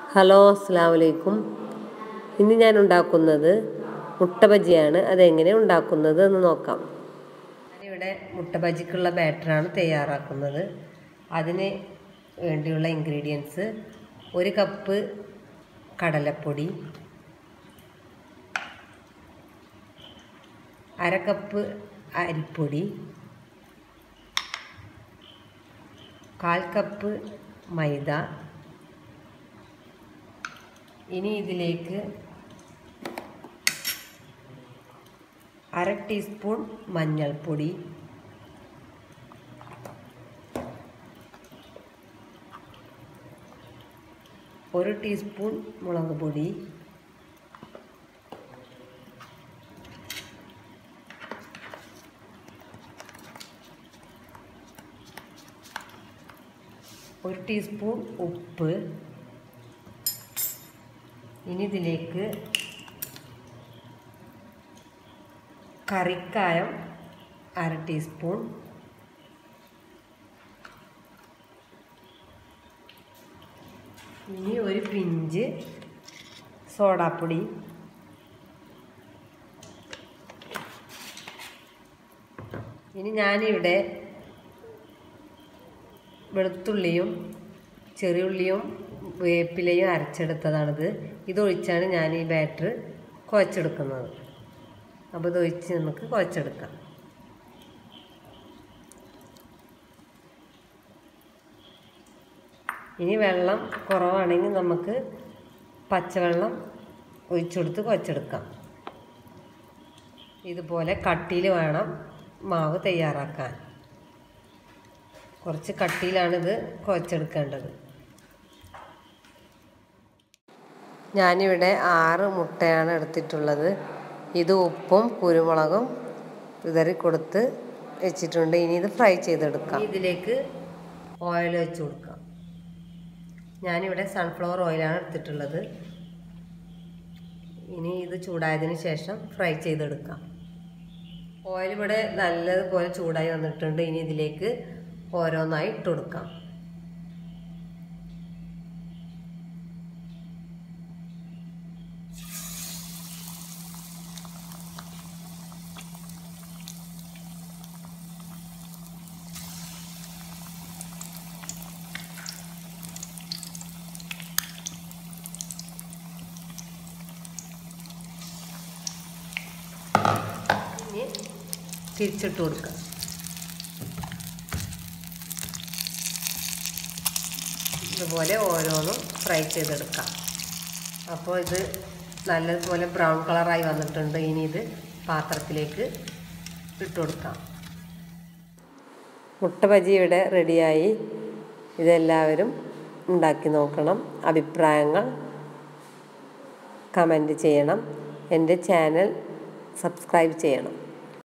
hello അസ്സാം വലൈക്കും ഇന്ന് ഞാൻ ഉണ്ടാക്കുന്നത് മുട്ട ബജിയാണ് അതെങ്ങനെ ഉണ്ടാക്കുന്നത് എന്ന് നോക്കാം ഞാനിവിടെ മുട്ട ബജിക്കുള്ള ബാറ്ററാണ് തയ്യാറാക്കുന്നത് അതിന് വേണ്ടിയുള്ള ഇൻഗ്രീഡിയൻസ് ഒരു കപ്പ് കടലപ്പൊടി അര കപ്പ് അരിപ്പൊടി കാൽ കപ്പ് മൈദ ഇനി ഇതിലേക്ക് അര ടീസ്പൂൺ മഞ്ഞൾപ്പൊടി ഒരു ടീസ്പൂൺ മുളക് പൊടി ഒരു ടീസ്പൂൺ ഉപ്പ് ഇനി ഇതിലേക്ക് കറിക്കായം അര ടീസ്പൂൺ ഇനി ഒരു പിഞ്ച് സോഡാപ്പൊടി ഇനി ഞാനിവിടെ വെളുത്തുള്ളിയും ചെറിയുള്ളിയും വേപ്പിലയും അരച്ചെടുത്തതാണിത് ഇതൊഴിച്ചാണ് ഞാൻ ഈ ബാറ്റർ കുഴച്ചെടുക്കുന്നത് അപ്പോൾ ഇതൊഴിച്ച് നമുക്ക് കുഴച്ചെടുക്കാം ഇനി വെള്ളം കുറവാണെങ്കിൽ നമുക്ക് പച്ചവെള്ളം ഒഴിച്ചെടുത്ത് കുഴച്ചെടുക്കാം ഇതുപോലെ കട്ടിയിൽ വേണം മാവ് തയ്യാറാക്കാൻ കുറച്ച് കട്ടിയിലാണിത് കുഴച്ചെടുക്കേണ്ടത് ഞാനിവിടെ ആറ് മുട്ടയാണ് എടുത്തിട്ടുള്ളത് ഇത് ഉപ്പും കുരുമുളകും വിതറി കൊടുത്ത് വെച്ചിട്ടുണ്ട് ഇനി ഇത് ഫ്രൈ ചെയ്തെടുക്കാം ഇതിലേക്ക് ഓയിൽ വെച്ച് കൊടുക്കാം ഞാനിവിടെ സൺഫ്ലവർ ഓയിലാണ് എടുത്തിട്ടുള്ളത് ഇനി ഇത് ചൂടായതിന് ശേഷം ഫ്രൈ ചെയ്തെടുക്കാം ഓയിൽ ഇവിടെ നല്ലതുപോലെ ചൂടായി വന്നിട്ടുണ്ട് ഇനി ഇതിലേക്ക് ഓരോന്നായി ഇട്ട് കൊടുക്കാം ഇനി തിരിച്ചിട്ട് കൊടുക്കുക ഇതുപോലെ ഓരോന്നും ഫ്രൈ ചെയ്തെടുക്കാം അപ്പോൾ ഇത് നല്ലതുപോലെ ബ്രൗൺ കളറായി വന്നിട്ടുണ്ട് ഇനി ഇത് പാത്രത്തിലേക്ക് ഇട്ട് കൊടുക്കാം മുട്ട ബജി ഇവിടെ റെഡിയായി ഇതെല്ലാവരും ഉണ്ടാക്കി നോക്കണം അഭിപ്രായങ്ങൾ കമൻറ്റ് ചെയ്യണം എൻ്റെ ചാനൽ സബ്സ്ക്രൈബ് ചെയ്യണം